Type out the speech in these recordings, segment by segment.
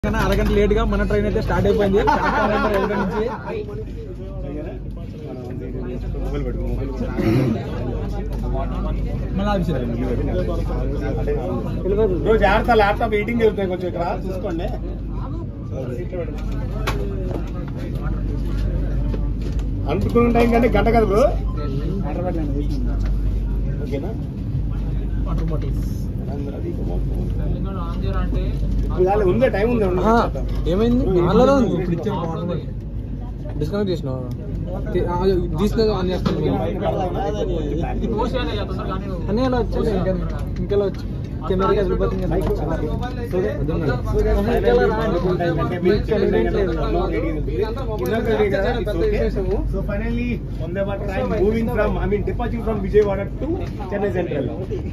కన్నా అరగంట లేట్ గా మన ట్రైన్ అయితే స్టార్ట్ అయిపోయింది ప్లాట్ఫామ్ నెంబర్ ఒకటి నుంచి మొబైల్ పెట్టుకో మొబైల్ మళ్ళీ ఆఫీసర్ బ్రో జాగ్రత్త ల్యాప్టాప్ ఎయిటింగ్ వెళ్తాయి కొంచెం ఇక్కడ చూసుకోండి అనుకున్న టైం కంటే గంట కదా బ్రో ఓకేనా వాటర్ బాటిల్స్ ఇప్పుడు కాలే, ఉందే టైం ఉంది ఉండు. ఏమైంది ఆన్లో ఉంది ఇప్పుడు ఇచ్చే వాటర్ బాటిల్ డిస్కనెక్ట్ చేసినావా తీసిన ఆన్ చేస్తాను అన్నీ అలా వచ్చేది ఇంకా ఇంకా వచ్చి కెమెరా వెళ్ళిపోతుంది కదా. So finally Vande Bharat train moving from I mean departing from Vijayawada to Chennai central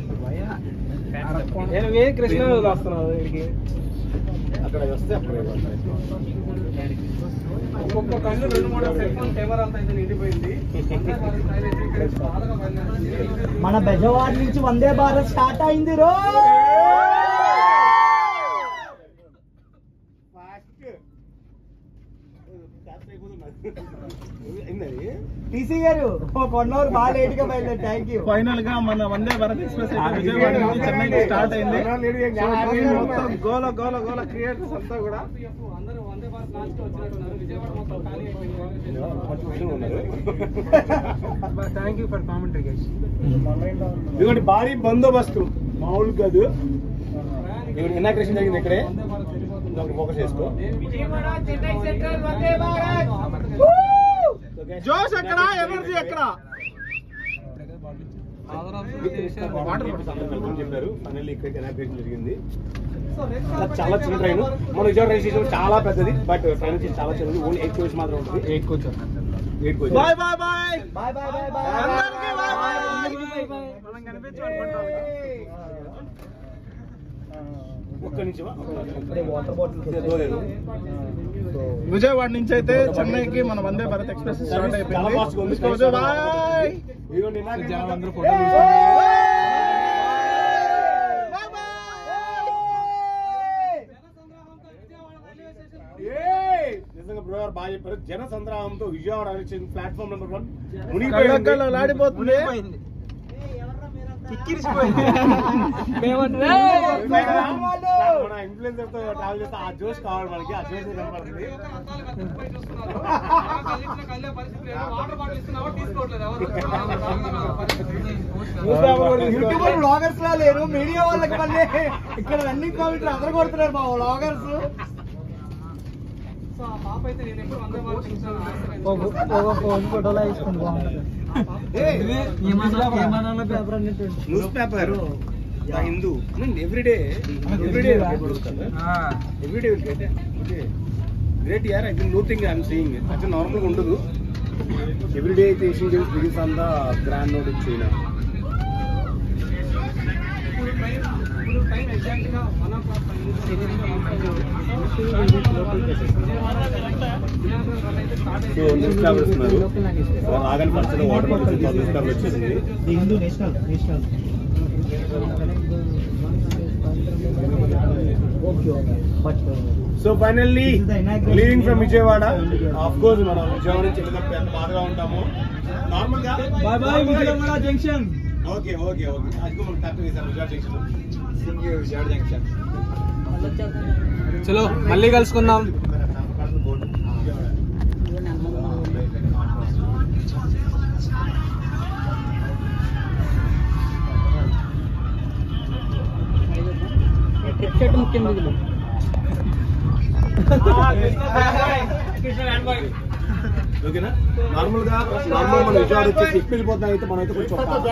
నేను వే కృష్ణ వస్తున్నాను వీడికి అక్కడ వస్తే అప్పుడు ఒక్కొక్క కళ్ళు రెండు మూడు సెల్ ఫోన్ కెమెరా అంతా అయితే నిండిపోయింది మన బెజవాడ నుంచి వందే భారత్ స్టార్ట్ అయింది రో టీసీ గారు ఒక వన్ అవర్ బాగా లేట్ గా బయలుదేరి థ్యాంక్ యూ ఫైనల్ గా మన వందే భారత్ ఎక్స్ప్రెస్ అయితే విజయవాడ నుంచి చెన్నైకి స్టార్ట్ అయింది సో ట్రైన్ మొత్తం గోల గోల గోల క్రియేటర్స్ అంతా కూడా అందరూ వందే భారత్ లాస్ట్ వచ్చినట్టున్నారు విజయవాడ మొత్తం ఖాళీ అయిపోయింది thank you for commentary guys ఇదిగోండి భారీ బందోబస్తు మామూలు కాదు ఇదిగోండి ఇనాగ్రేషన్ జరిగింది ఇక్కడే ఇంకొక ఫోకస్ చేసుకో జోష్ ఎక్కడ ఎనర్జీ ఎక్కడ వాటర్ చెప్పారు ఫైనల్లీ ఇక్కడ ఇనాగ్రేషన్ జరిగింది అది చాలా చిన్న ట్రైన్ మన విజయవాడ రైల్వే స్టేషన్ చాలా పెద్దది బట్ ట్రైన్ వచ్చి చాలా చిన్నది ఓన్లీ ఎయిట్ కోచ్ మాత్రం ఉంటుంది eight coach eight coach bye bye bye bye bye bye bye అందరికీ బాయ్ బాయ్ మనం కనిపించమనుకుంటాం ఒక్క నిమిషం వాటర్ బాటిల్ విజయవాడ నుంచి అయితే చెన్నైకి మన వందే భారత్ ఎక్స్ప్రెస్ స్టార్ట్ చాలా fast గా ఉంది. అయిపోయింది బాయ్ ఇదిగోండి inauguration జనం అందరూ అంతా- ఫోటో ఏయ్! నిజంగా బ్రో గారు బాగా చెప్పారు జన సంద్రామంతో Vijayawada railway station platform number one కళ్ళకల్లో లాడిపోతుంది మన ఇన్ఫ్లుయెన్సర్ తో ట్రావెల్ చేస్తే ఆ జోష్ కావాలి మనకి ఆ జోష్ కనపడుతుంది యూట్యూబర్ బ్లాగర్స్ లా లేరు మీడియా వాళ్ళకి మళ్ళీ ఇక్కడ రన్నింగ్ కామెంటరీ అందరు కొడుతున్నారు మా బ్లాగర్స్ ఫోన్ ఫోటోలో వేసుకుంది బాగుంటుంది పేపర్ అన్నట్టు news paper Hindu everyday everyday everyday great year I think no thing I'm seeing అంటే నార్మల్గా ఉండదు ఎవ్రీడే అయితే Asian games begins on the grand note in China so news paper ఇస్తున్నారు ఆగని పరిస్థితి వాటర్ బాటిల్స్ న్యూస్ పేపర్ వచ్చేసింది Hindu national national okay okay but so finally This is the inauguration. Leaving from Vijayawada of course మనం విజయవాడ నుంచి వెళ్ళినప్పుడు ఎంత బాధగా ఉంటాము నార్మల్ గా bye bye Vijayawada junction okay okay okay అది మనం టక్ చేశారు విజయవాడ జంక్షన్ చలో మళ్ళీ కలుసుకుందాం ఓకేనా నార్మల్ గా నార్మల్ మన విజయవాడ వచ్చేసి ఎక్కువ వెళ్ళిపోతాం అయితే మనం అయితే కొంచెం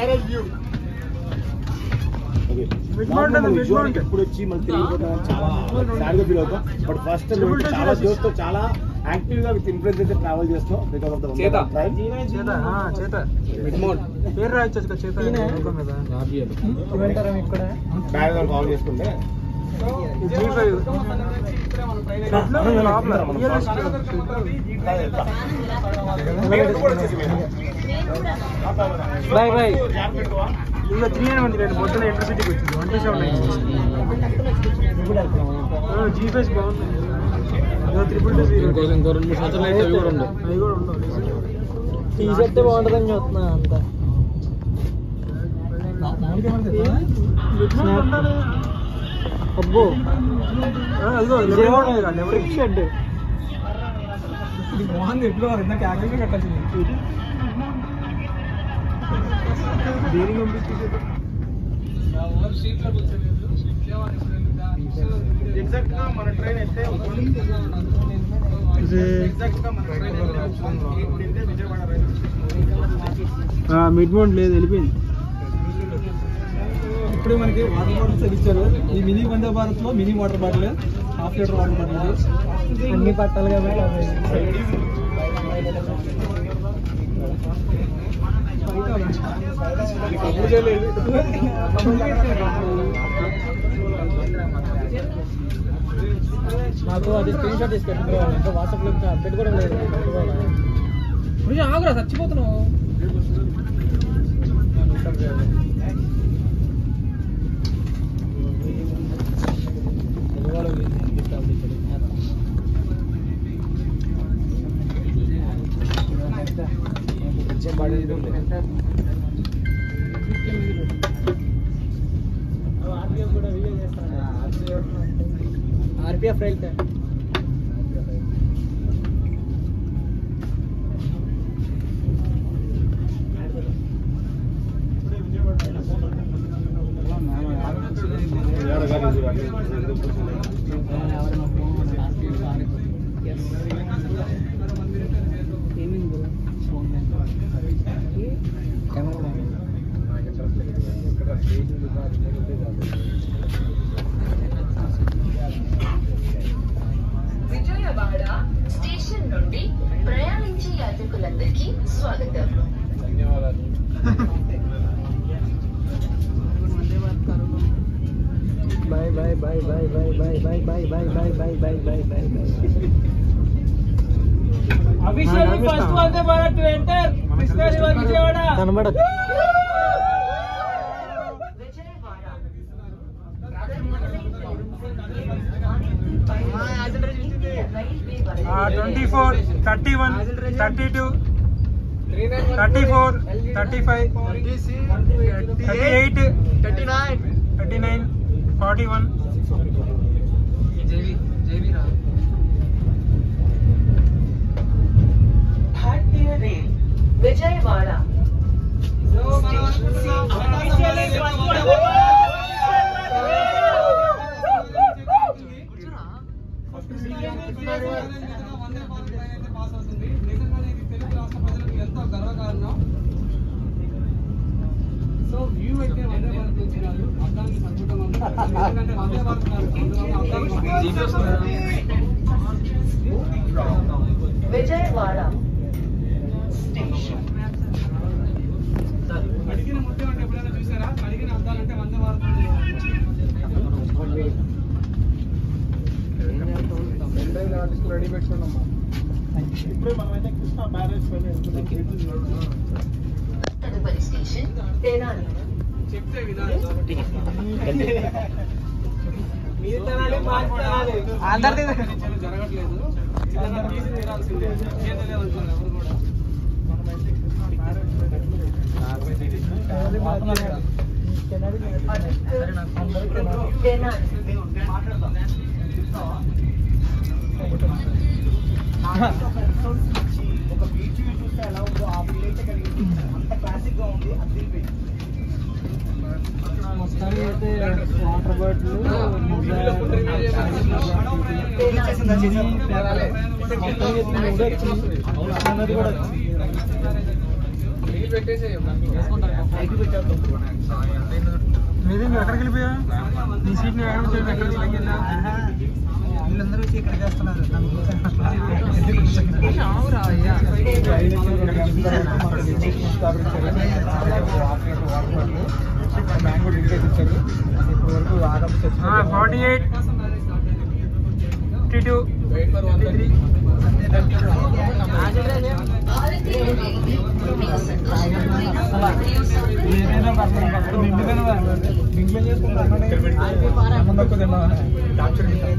ఓకే. నార్మల్ మన విజయవాడకి ఎప్పుడు వచ్చి మనం తిరిగిపోతాం చాలా సాడ్ గా ఫీల్ అవుతాం బట్ ఫస్ట్ చాలా జోస్తో చాలా యాక్టివ్ గా విత్ ఇన్ఫ్లుయెన్స్ అయితే ట్రావెల్ చేస్తాం బికాస్ ఆఫ్ ద చేత. ట్రైన్ చేత ఆ, చేత మిడ్ మోడ్ పేరు రాయొచ్చు కదా చేత లోగో మీద ఇక్కడ బ్యాగ్ కాల్ చేసుకుంటే జీ ఫైవ్ లోపల బాయ్ బాయ్ ఇంకా త్రీ అని ఉంది రెండు పొద్దున ఇంటర్సిటీకి వచ్చింది one two seven nine G five బాగుంది త్రిపుల్ టూ జీరో ఇంకో ఇంకో రెండు మూడు సంవత్సరాలు అయితే అవి కూడా ఉండవు అవి కూడా ఉండవు టీ షర్ట్ బాగుంటుందని చూస్తున్నా అంతా అబ్బో అదిగో షర్ట్ మోహన్ ఎప్పుడు ఇందాక యాక్టివ్గా కట్టాల్సింది దేనికి పంపించేది ఎగ్జాక్ట్ గా మన ట్రైన్ అయితే ఎగ్జాక్ట్ గా మన ట్రైన్ అయితే ఇప్పుడు ఇంతే విజయవాడ రైల్వే స్టేషన్ మిడ్ మౌంట్ లేదు వెళ్ళిపోయింది ఇప్పుడే మనకి వాటర్ బాటిల్స్ అది ఇచ్చారు ఈ మినీ వందే భారత్ లో mini water bottle half litre water bottle అన్ని పట్టాలి కదా నాకు అది స్క్రీన్ షాట్ తీసి పెట్టుకో ఇంకా వాట్సాప్ లో ఇంకా అప్డేట్ కూడా లేదు పెట్టుకోవాలా ఆగురా చచ్చిపోతున్నావు RPF rail time Vijayawada station నుండి ప్రయాణించే యాత్రికులందరికీ స్వాగతం bye bye bye bye bye bye bye bye bye bye bye bye bye bye bye Officially first Vande Bharat to enter Krishna River Vijayawada. కనబడదు Vijayawada twenty four thirty one thirty two thirty four thirty five thirty eight thirty nine forty one భారతీయ rail Vijayawada Vijayawada station ready పెట్టుకున్నామ్మా ఇప్పుడే మనమైతే Krishna barrage పైన వెళ్తున్నాం. తదుపరి station Tenali Tenali ఒక beach view చూస్తే ఎలా ఉందో ఆ ఫీల్ అయితే కలిగింది అంత క్లాసిక్ గా ఉంది అది దిగిపోయింది మొత్తానికి అయితే వాటర్ బాటిల్ ఎక్కడికి వెళ్ళిపోయా నీ సీట్ ఎక్కడికి వెళ్ళిందా వీళ్ళందరూ వచ్చి ఇక్కడ చేస్తున్నారు మ్యాంగో ఇంటికి ఇచ్చారు ఇప్పటి వరకు ఆగం forty eight fifty two three భారతీయ రైల్వే మీకు సంతోషకరమైన ఏదైనా పర్లేదు ఫస్ట్ నిండుగానే నిండుగా చేసుకుంటాను అన్నం తక్కువ తిన్నాను